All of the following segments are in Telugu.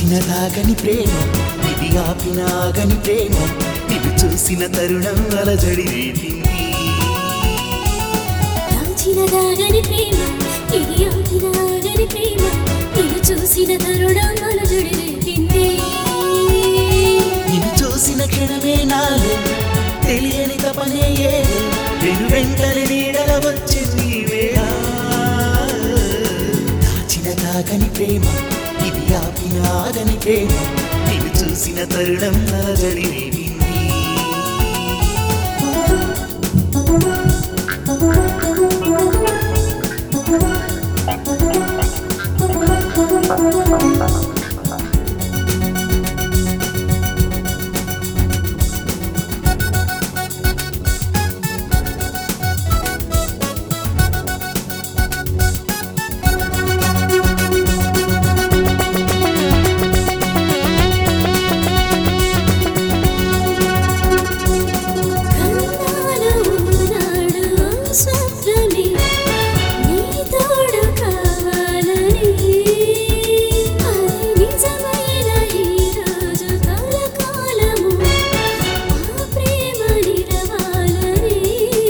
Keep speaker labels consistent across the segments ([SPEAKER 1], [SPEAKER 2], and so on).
[SPEAKER 1] దాచినదాగని ప్రేమ ఇది ఆపినాగని ప్రేమ ఇది చూసిన తరుణం అలజడి రేపింది
[SPEAKER 2] దాచిన దాగని ప్రేమ ఇది ఆపినాగని ప్రేమ ఇది చూసిన తరుణం అలజడి రేపింది
[SPEAKER 1] నిన్ను చూసిన క్షణమే నాలో తెలియని తపనే ఏదో నేను వెంటనే నీడల వచ్చింది ఈ వేళ దాచిన దాగని ప్రేమ ఇది ఆపినాగని ప్రేమ ఇది చూసిన తరుణం అలజడి రేపింది
[SPEAKER 2] కన్నాల ఉన్నాడు స్వప్నమే నీ తోడు కావాలని అది నిజమైన ఈ రోజు కలకాలము ఆ ప్రేమ నిలవాలని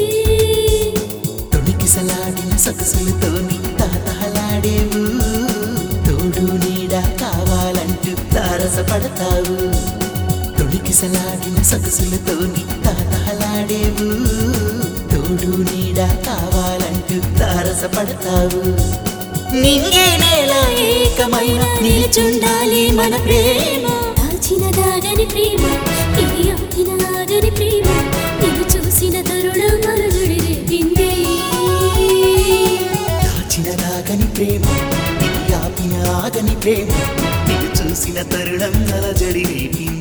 [SPEAKER 1] తొణికిసలాడిన సొగసులతోని తాతహలాడేవు తోడు నీడ కావాలంటూ తారసపడతావు తొణికిసలాడిన సొగసులతోని తాతహలాడేవు తోడు నీడ కావాలంటూ తారసపడతావు నింగే నేల ఏకమైన నిల్చుండాలి మన ప్రేమ
[SPEAKER 2] దాచిన దాగని ప్రేమ ఇది ఆపిన ఆగని ప్రేమ నిన్ను చూసిన తరుణం అలజడి రేపింది
[SPEAKER 1] దాచిన దాగని ప్రేమ ఇది ఆపిన ఆగని ప్రేమ నిన్ను చూసిన తరుణం అలజడి రేపింది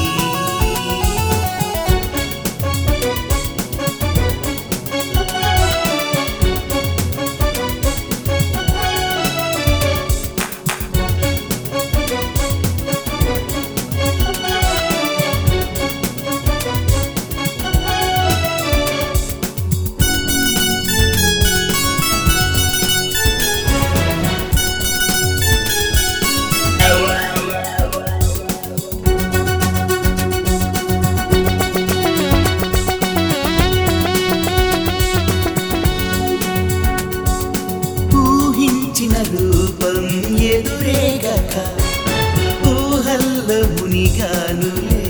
[SPEAKER 1] ఊహించిన రూపం ఎదురేగక ఊహల్ల మునిగానులే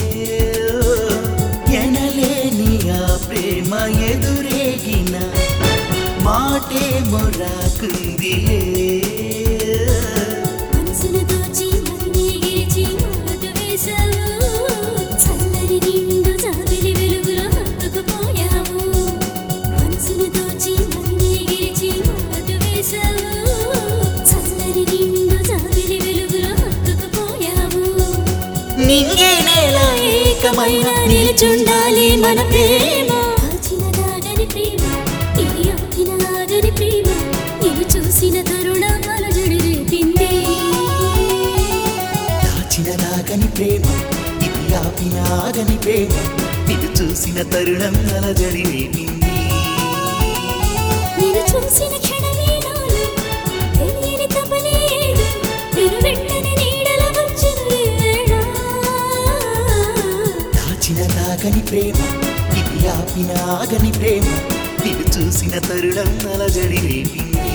[SPEAKER 1] ఎనలేని ఆ ప్రేమ ఎదురేగిన మాటే మొరాకుందిలే
[SPEAKER 2] మనసును దోచి మదిని గిరిచి మాటు వేశావు చల్లని నిండు జాబిలి వెలుగులో హత్తుకుపోయావు మనసును దోచి మదిని గిరిచి మాటు వేశావు చల్లని నిండు జాబిలి వెలుగులో హత్తుకుపోయావు
[SPEAKER 1] నింగే నేల ఏకమైన నిల్చుండాలి మన ప్రేమ
[SPEAKER 2] దాచిన దాగని ప్రేమ ఇది ఆపిన ఆగని ప్రేమ నిన్ను చూసిన తరుణం అలజడి రేపింది
[SPEAKER 1] దాచిన దాగని ప్రేమ ఇది ఆపిన ఆగని ప్రేమ నిన్ను చూసిన తరుణం అలజడి రేపింది
[SPEAKER 2] నేను చూసిన క్షణమే నాలో తెలియని తపనే ఏదో నేను వెంటనే నీడల వచ్చిన వేళ
[SPEAKER 1] దాచిన దాగని ప్రేమ ఇది ఆపిన ఆగని ప్రేమ నిన్ను చూసిన తరుణం అలజడి రేపింది